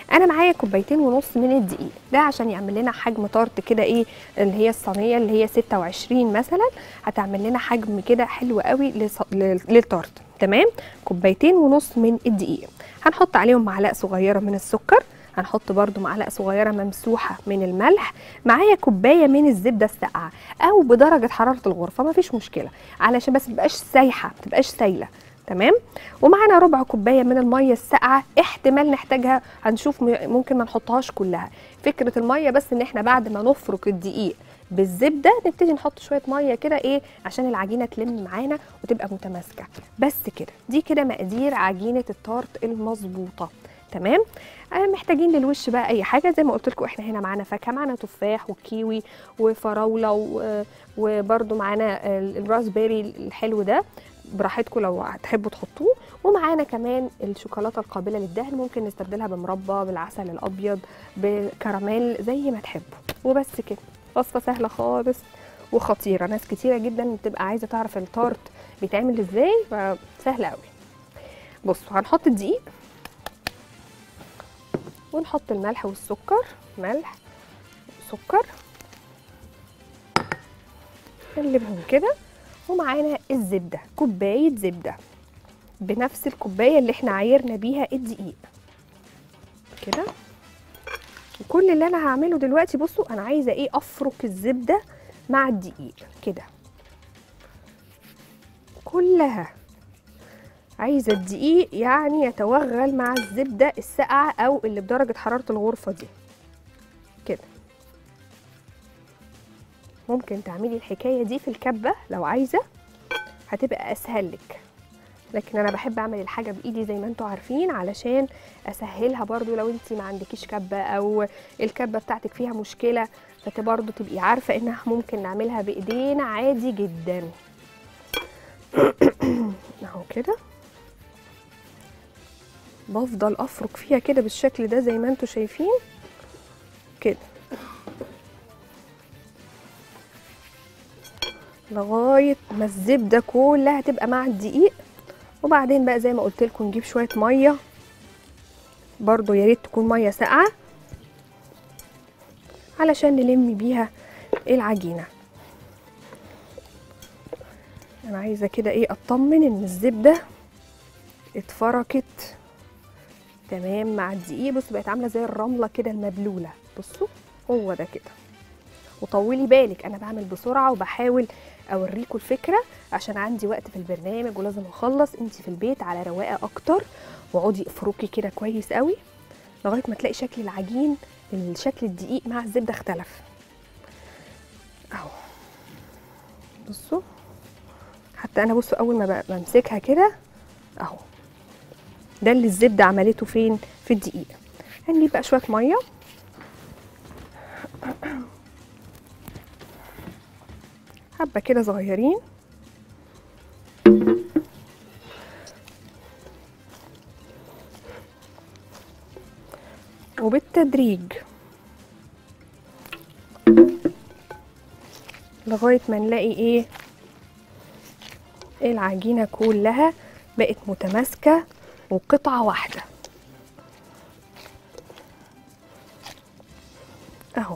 انا معايا كوبايتين ونص من الدقيق ده عشان يعمل لنا حجم طارت كده ايه اللي هي الصينيه اللي هي 26 مثلا هتعمل لنا حجم كده حلو قوي لص- لل- للطارت تمام كوبايتين ونص من الدقيق هنحط عليهم معلقه صغيره من السكر هنحط برضو معلقه صغيره ممسوحه من الملح معايا كوبايه من الزبده الساقعه او بدرجه حراره الغرفه مفيش مشكله علشان بس متبقاش سايحه ما تبقاش سايله تمام ومعانا ربع كوبايه من الميه الساقعه احتمال نحتاجها هنشوف م- ممكن ما نحطهاش كلها فكره الميه بس ان احنا بعد ما نفرك الدقيق بالزبده نبتدي نحط شويه ميه كده ايه عشان العجينه تلم معانا وتبقى متماسكه بس كده دي كده مقادير عجينه التارت المظبوطه تمام آه محتاجين للوش بقى اي حاجه زي ما قلت لكم احنا هنا معانا فاكهه معانا تفاح وكيوي وفراوله و- وبرده معانا ال- الراسبيري الحلو ده براحتكم لو هتحبوا تحطوه ومعانا كمان الشوكولاته القابله للدهن ممكن نستبدلها بمربى بالعسل الابيض بكراميل زي ما تحبوا وبس كده وصفه سهله خالص وخطيره ناس كتيره جدا بتبقى عايزه تعرف التارت بيتعمل ازاي فسهله قوي بصوا هنحط الدقيق ونحط الملح والسكر ملح سكر نقلبهم كده ومعانا الزبده كوبايه زبده بنفس الكوبايه اللي احنا عايرنا بيها الدقيق كده وكل اللي انا هعمله دلوقتي بصوا انا عايزه ايه افرك الزبده مع الدقيق كده كلها عايزه الدقيق يعني يتوغل مع الزبده الساقعه او اللي بدرجه حراره الغرفه دي كده ممكن تعملي الحكايه دي في الكبه لو عايزه هتبقى اسهل لك لكن انا بحب اعمل الحاجه بايدي زي ما انتم عارفين علشان اسهلها برضو لو انت ما عندكيش كبه او الكبه بتاعتك فيها مشكله فت برضو تبقي عارفه انها ممكن نعملها بايدينا عادي جدا اهو كده بفضل افرك فيها كده بالشكل ده زي ما انتم شايفين كده لغايه ما الزبده كلها تبقى مع الدقيق وبعدين بقى زي ما قلت لكم نجيب شويه ميه برضو يا ريت تكون ميه ساقعه علشان نلم بيها العجينه انا عايزه كده ايه اطمن ان الزبده اتفركت تمام مع الدقيق بصوا بقت عامله زي الرمله كده المبلوله بصوا هو ده كده وطولي بالك انا بعمل بسرعه وبحاول اوريكم الفكره عشان عندي وقت في البرنامج ولازم اخلص انت في البيت على رواقه اكتر واقعدي افركي كده كويس قوي لغايه ما تلاقي شكل العجين الشكل الدقيق مع الزبده اختلف اهو بصوا حتى انا بصوا اول ما ب- بمسكها كده اهو ده اللي الزبده عملته فين في الدقيق هنجيب بقى شويه ميه حبه كده صغيرين وبالتدريج لغايه ما نلاقي ايه العجينه كلها بقت متماسكه وقطعه واحده اهو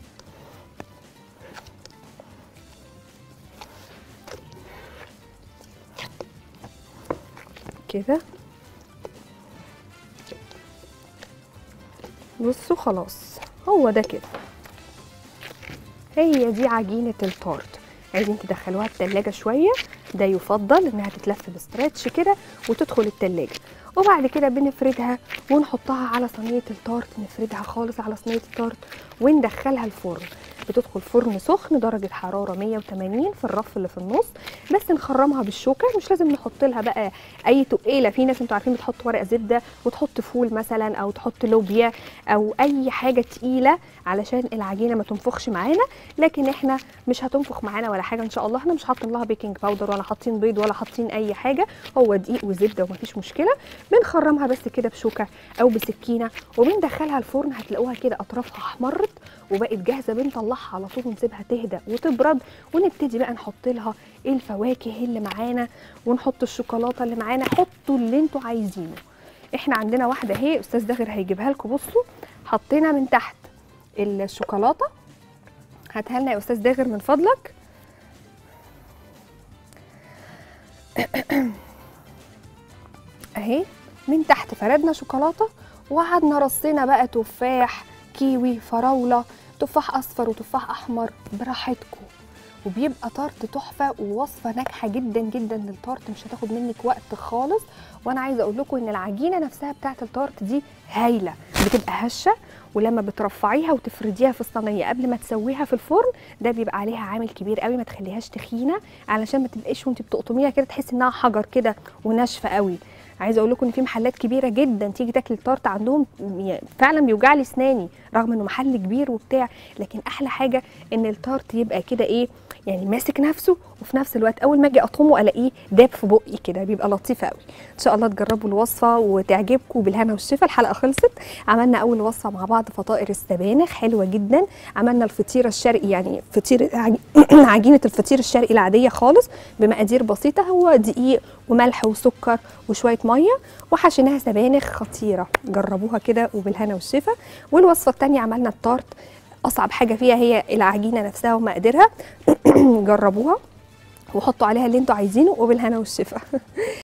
كده بصوا خلاص هو ده كده هي دي عجينة التارت عايزين تدخلوها التلاجة شوية ده يفضل انها تتلف بستريتش كده وتدخل التلاجة وبعد كده بنفردها ونحطها على صينية التارت نفردها خالص على صينية التارت وندخلها الفرن بتدخل فرن سخن درجة حرارة 180 في الرف اللي في النص بس نخرمها بالشوكة مش لازم نحط لها بقى اي تقيلة في ناس انتوا عارفين بتحط ورق زبدة وتحط فول مثلا او تحط لوبيا او اي حاجة تقيلة علشان العجينة ما تنفخش معانا لكن احنا مش هتنفخ معانا ولا حاجة ان شاء الله احنا مش حاطين لها بيكنج باودر ولا حاطين بيض ولا حاطين اي حاجة هو دقيق وزبدة ومفيش مشكلة بنخرمها بس كده بشوكة او بسكينة وبندخلها الفرن هتلاقوها كده اطرافها احمرت وبقت جاهزه بنطلعها على طول ونسيبها تهدى وتبرد ونبتدي بقى نحط لها الفواكه اللي معانا ونحط الشوكولاته اللي معانا حطوا اللي انتوا عايزينه احنا عندنا واحده اهي استاذ داغر هيجيبها لكم بصوا حطينا من تحت الشوكولاته هاتها لنا يا استاذ داغر من فضلك اهي من تحت فردنا شوكولاته وقعدنا رصينا بقى تفاح كيوي فراوله تفاح اصفر وتفاح احمر براحتكم وبيبقى طارت تحفه ووصفه ناجحه جدا جدا للطارت مش هتاخد منك وقت خالص وانا عايزه اقول لكم ان العجينه نفسها بتاعه الطارت دي هايله بتبقى هشه ولما بترفعيها وتفرديها في الصينيه قبل ما تسويها في الفرن ده بيبقى عليها عامل كبير قوي ما تخليهاش تخينه علشان ما تبقاش وانت بتقطميها كده تحسي انها حجر كده وناشفه قوي عايزه اقول لكم ان في محلات كبيره جدا تيجي تاكلي الطارت عندهم ي- فعلا بيوجع لي اسناني رغم انه محل كبير وبتاع لكن احلى حاجه ان الطارت يبقى كده ايه يعني ماسك نفسه وفي نفس الوقت اول ما اجي اقطمه الاقيه داب في بقي كده بيبقى لطيف قوي ان شاء الله تجربوا الوصفه وتعجبكم بالهنا والشفا الحلقه خلصت عملنا اول وصفه مع بعض فطائر السبانخ حلوه جدا عملنا الفطيره الشرقي يعني فطير عج- عجينه الفطير الشرقي العاديه خالص بمقادير بسيطه هو دقيق وملح وسكر وشويه ميه وحشيناها سبانخ خطيره جربوها كده وبالهنا والشفا والوصفه الثانيه عملنا التارت اصعب حاجه فيها هي العجينه نفسها ومقاديرها جربوها وحطوا عليها اللي انتوا عايزينه وبالهنا والشفا